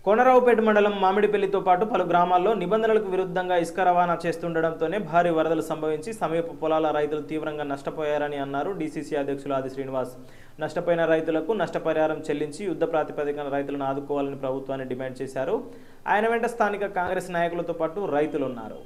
కోనరావుపేట మండలం మామిడిపల్లితో పాటు పలు గ్రామాల్లో నిబంధనలకు విరుద్ధంగా ఇసుక రవాణా చేస్తుండటంతోనే భారీ వరదలు సంభవించి సమీప పొలాల రైతులు తీవ్రంగా నష్టపోయారని అన్నారు డీసీసీ అధ్యక్షులు ఆది శ్రీనివాస్ నష్టపోయిన రైతులకు నష్టపరిహారం చెల్లించి యుద్ధ ప్రాతిపదికన రైతులను ఆదుకోవాలని ప్రభుత్వాన్ని డిమాండ్ చేశారు ఆయన వెంట స్థానిక కాంగ్రెస్ నాయకులతో పాటు రైతులు ఉన్నారు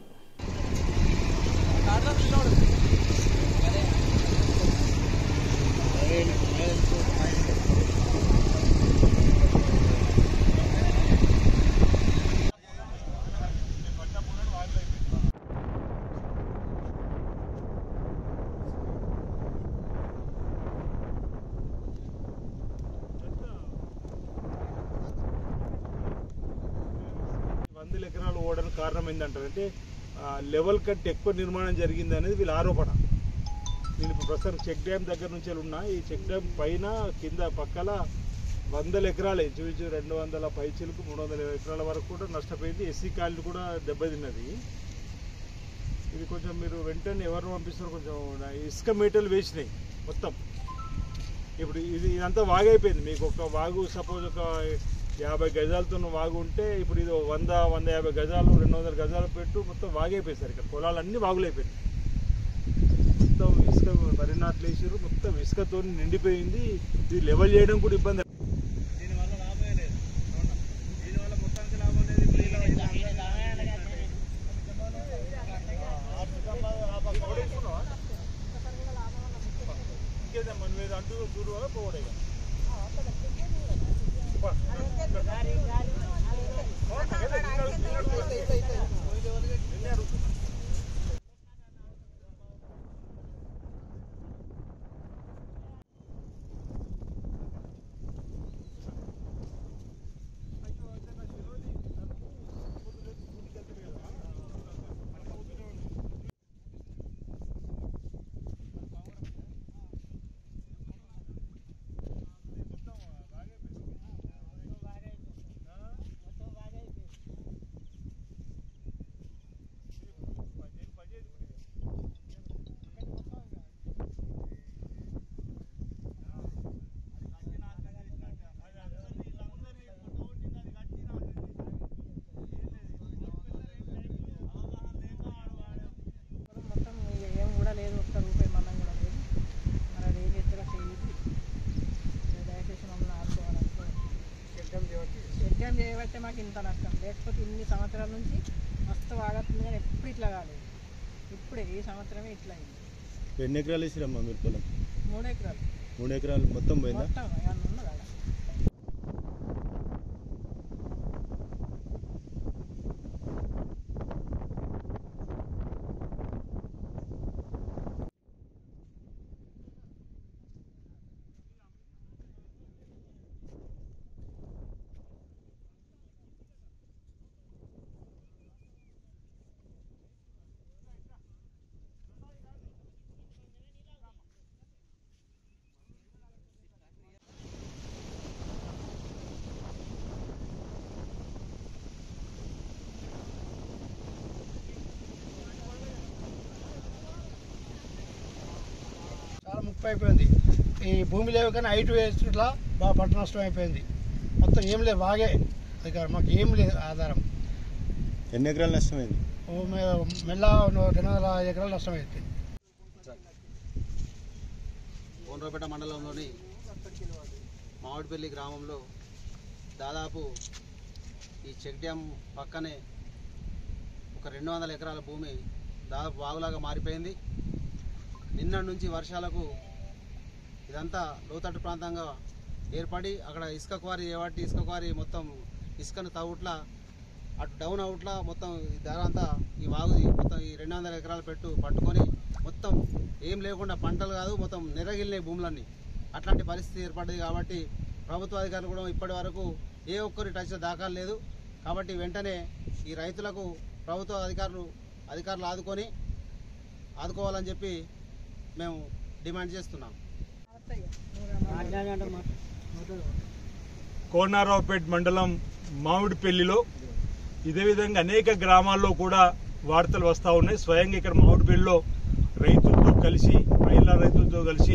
వందల ఎకరాలు ఓడడానికి కారణం ఏంటంటారు అంటే లెవెల్ కంటే ఎక్కువ నిర్మాణం జరిగింది అనేది వీళ్ళ ఆరోపణ నేను ఇప్పుడు ప్రస్తుతం చెక్ డ్యామ్ దగ్గర నుంచి ఉన్నా ఈ చెక్ డ్యామ్ పైన కింద పక్కల వందల ఎకరాలు ఇంచుమించు రెండు వందల పైచీలకు మూడు వందల ఎకరాల వరకు కూడా నష్టపోయింది ఎస్సీ కాళ్ళు కూడా దెబ్బతిన్నది ఇది కొంచెం మీరు వెంటనే ఎవరిని పంపిస్తారు కొంచెం నా ఇసుక మీటర్లు వేసినాయి మొత్తం ఇప్పుడు ఇది ఇదంతా వాగైపోయింది మీకు ఒక వాగు సపోజ్ ఒక యాభై గజాలతో ఉన్న వాగు ఉంటే ఇప్పుడు ఇది వంద వంద యాభై గజాలు రెండు వందల గజాలు పెట్టు మొత్తం వాగైపోయింది సార్ ఇక్కడ పొలాలన్నీ వాగులైపోయింది మొత్తం ఇసుక పరిణాట్లు వేసారు మొత్తం ఇసుకతో నిండిపోయింది ఇది లెవెల్ చేయడం కూడా ఇబ్బంది దీనివల్ల లాభమే లేదు దీనివల్ల మొత్తానికి లాభం లేదు ఇప్పుడు ఇలా ఇంకేదమ్మా నువ్వు ఏదో అంటూ చూడు పోవడే మొత్తం ఇక ఏం కూడా లేదు ఒక్క రూపాయి మనం కూడా లేదు మరి అది ఏం చేస్తారో తెలియదు మీరు దయచేసి మమ్మల్ని ఆడుకోవాలనుకో యజ్ఞం చేయబట్టే మాకు ఇంత నష్టం లేకపోతే ఇన్ని సంవత్సరాల నుంచి మస్తు వాడుతుంది కానీ ఎప్పుడు ఇట్లా కాలేదు ఇప్పుడే ఈ సంవత్సరమే ఇట్లా అయింది ఎన్ని ఎకరాలు వేసిరమ్మా మీరు పొలం మూడు ఎకరాలు మూడు ఎకరాలు మొత్తం పోయిందా మొత్తం ఏమన్నా ఉన్నదా ఆడ? చాలా ముప్పై అయిపోయింది ఈ భూమి లేవు కానీ హైట్ వేసుట్లా బాగా పంట నష్టం అయిపోయింది మొత్తం ఏం లేదు బాగే ఇక మాకు ఏం లేదు ఆధారం ఎన్ని ఎకరాలు నష్టమైంది ఓ మె- మెల్ల రెండు వందల ఐదు ఎకరాలు నష్టం అయిపోయింది కోనరాపేట మండలంలోని మామిడిపల్లి గ్రామంలో దాదాపు ఈ చెక్ డ్యామ్ పక్కనే ఒక రెండు వందల ఎకరాల భూమి దాదాపు వాగులాగా మారిపోయింది నిన్న నుంచి వర్షాలకు ఇదంతా లోతట్టు ప్రాంతంగా ఏర్పడి అక్కడ ఇసుక క్వారీ ఏవాటి ఇసుక క్వారీ మొత్తం ఇసుకను తవ్వుట్లా అటు డౌన్ అవుట్లా మొత్తం ఈ ధర అంతా ఈ వాగు ఈ మొత్తం ఈ రెండు వందల ఎకరాలు పెట్టు పట్టుకొని మొత్తం ఏం లేకుండా పంటలు కాదు మొత్తం నెరగిలినాయి భూములన్నీ అట్లాంటి పరిస్థితి ఏర్పడ్డది కాబట్టి ప్రభుత్వ అధికారులు కూడా ఇప్పటి వరకు ఏ ఒక్కరి టచ్ దాఖలు లేదు కాబట్టి వెంటనే ఈ రైతులకు ప్రభుత్వ అధికారులు అధికారులు ఆదుకొని ఆదుకోవాలని చెప్పి మేము డిమాండ్ చేస్తున్నాం కోనారావుపేట్ మండలం మామిడిపల్లిలో ఇదే విధంగా అనేక గ్రామాల్లో కూడా వార్తలు వస్తూ ఉన్నాయి స్వయంగా ఇక్కడ మామిడిపల్లిలో రైతులతో కలిసి మహిళా రైతులతో కలిసి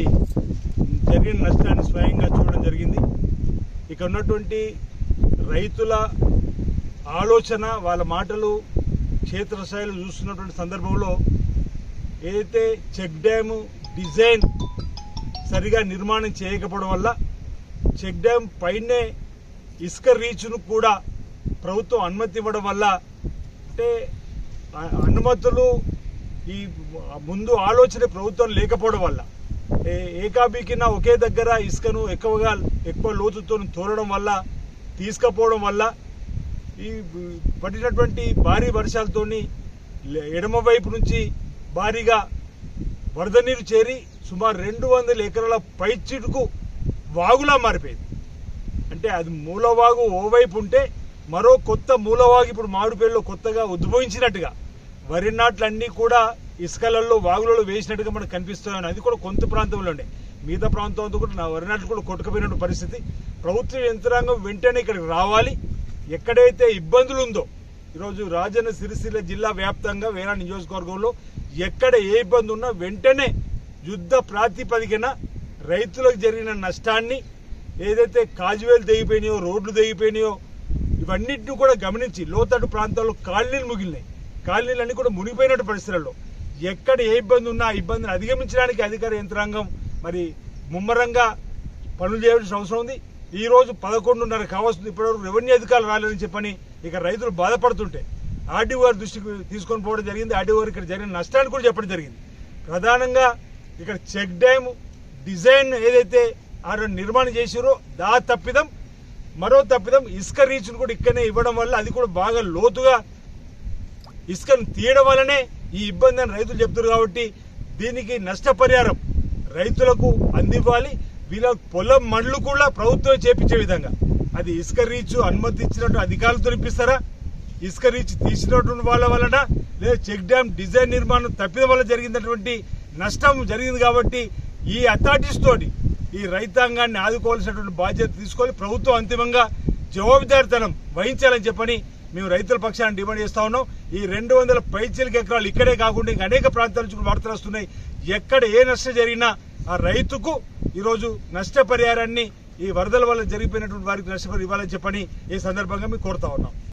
జరిగిన నష్టాన్ని స్వయంగా చూడడం జరిగింది ఇక్కడ ఉన్నటువంటి రైతుల ఆలోచన వాళ్ళ మాటలు క్షేత్రస్థాయిలో చూస్తున్నటువంటి సందర్భంలో ఏదైతే చెక్ డ్యాము డిజైన్ సరిగా నిర్మాణం చేయకపోవడం వల్ల చెక్ డ్యామ్ పైనే ఇసుక రీచ్ను కూడా ప్రభుత్వం అనుమతి ఇవ్వడం వల్ల అంటే ఆ అనుమతులు ఈ ముందు ఆలోచన ప్రభుత్వం లేకపోవడం వల్ల ఏ- ఏకాబీకిన ఒకే దగ్గర ఇసుకను ఎక్కువగా ఎక్కువ లోతుతో తోలడం వల్ల తీసుకపోవడం వల్ల ఈ పడినటువంటి భారీ వర్షాలతోని లే- ఎడమ వైపు నుంచి భారీగా వరద నీరు చేరి సుమారు రెండు వందల ఎకరాల పైచిటుకు వాగులా మారిపోయింది అంటే అది మూలవాగు ఓవైపు ఉంటే మరో కొత్త మూలవాగు ఇప్పుడు మామిడిపల్లిలో కొత్తగా ఉద్భవించినట్టుగా వరి నాట్లన్నీ కూడా ఇసుకలలో వాగులలో వేసినట్టుగా మనకు కనిపిస్తున్నాయి అది కూడా కొంత ప్రాంతంలోనే మిగతా ప్రాంతంతో కూడా నా వరి నాట్లు కూడా కొట్టుకుపోయిన పరిస్థితి ప్రభుత్వ యంత్రాంగం వెంటనే ఇక్కడికి రావాలి ఎక్కడైతే ఇబ్బందులు ఉందో ఈరోజు రాజన్న సిరిసిల్ల జిల్లా వ్యాప్తంగా వేనా నియోజకవర్గంలో ఎక్కడ ఏ ఇబ్బంది ఉన్నా వెంటనే యుద్ధ ప్రాతిపదికన రైతులకు జరిగిన నష్టాన్ని ఏదైతే కాజువేలు తెగిపోయినాయో రోడ్లు తెగిపోయినాయో ఇవన్నిటిని కూడా గమనించి లోతట్టు ప్రాంతాల్లో కాలనీలు మిగిలినాయి కాలనీలన్నీ కూడా మునిగిపోయినట్టు పరిస్థితుల్లో ఎక్కడ ఏ ఇబ్బంది ఉన్నా ఆ ఇబ్బందిని అధిగమించడానికి అధికార యంత్రాంగం మరి ముమ్మరంగా పనులు చేయాల్సిన అవసరం ఉంది ఈ రోజు పదకొండున్నర కావాల్సింది ఇప్పటివరకు రెవెన్యూ అధికారులు రాలేదని చెప్పని ఇక రైతులు బాధపడుతుంటే ఆర్డీఓ గారి దృష్టికి తీసుకొని పోవడం జరిగింది ఆర్డీఓ గారు ఇక్కడ జరిగిన నష్టాన్ని కూడా చెప్పడం జరిగింది ప్రధానంగా ఇక్కడ చెక్ డ్యామ్ డిజైన్ ఏదైతే ఆ రెండు నిర్మాణం చేసారో దా తప్పిదం మరో తప్పిదం ఇసుక రీచ్ను కూడా ఇక్కడనే ఇవ్వడం వల్ల అది కూడా బాగా లోతుగా ఇసుకను తీయడం వల్లనే ఈ ఇబ్బంది అని రైతులు చెప్తారు కాబట్టి దీనికి నష్టపరిహారం రైతులకు అందివ్వాలి వీళ్ళ పొలం మళ్ళు కూడా ప్రభుత్వం చేపించే విధంగా అది ఇసుక రీచ్ అనుమతి ఇచ్చినట్టు అధికారులతో ఇప్పిస్తారా ఇసుక రీచ్ తీసినటువంటి వాళ్ళ వలన లేదా చెక్ డ్యామ్ డిజైన్ నిర్మాణం తప్పిదం వల్ల జరిగినటువంటి నష్టం జరిగింది కాబట్టి ఈ అథారిటీస్ తోటి ఈ రైతాంగాన్ని ఆదుకోవాల్సినటువంటి బాధ్యత తీసుకొని ప్రభుత్వం అంతిమంగా జవాబుదారితనం వహించాలని చెప్పని మేము రైతుల పక్షాన్ని డిమాండ్ చేస్తా ఉన్నాం ఈ రెండు వందల పైచీలకి ఎకరాలు ఇక్కడే కాకుండా ఇంకా అనేక ప్రాంతాల నుంచి కూడా వార్తలు వస్తున్నాయి ఎక్కడ ఏ నష్టం జరిగినా ఆ రైతుకు ఈరోజు నష్టపరిహారాన్ని ఈ వరదల వల్ల జరిగిపోయినటువంటి వారికి నష్టపరి ఇవ్వాలని చెప్పని ఈ సందర్భంగా మేము కోరుతా ఉన్నాం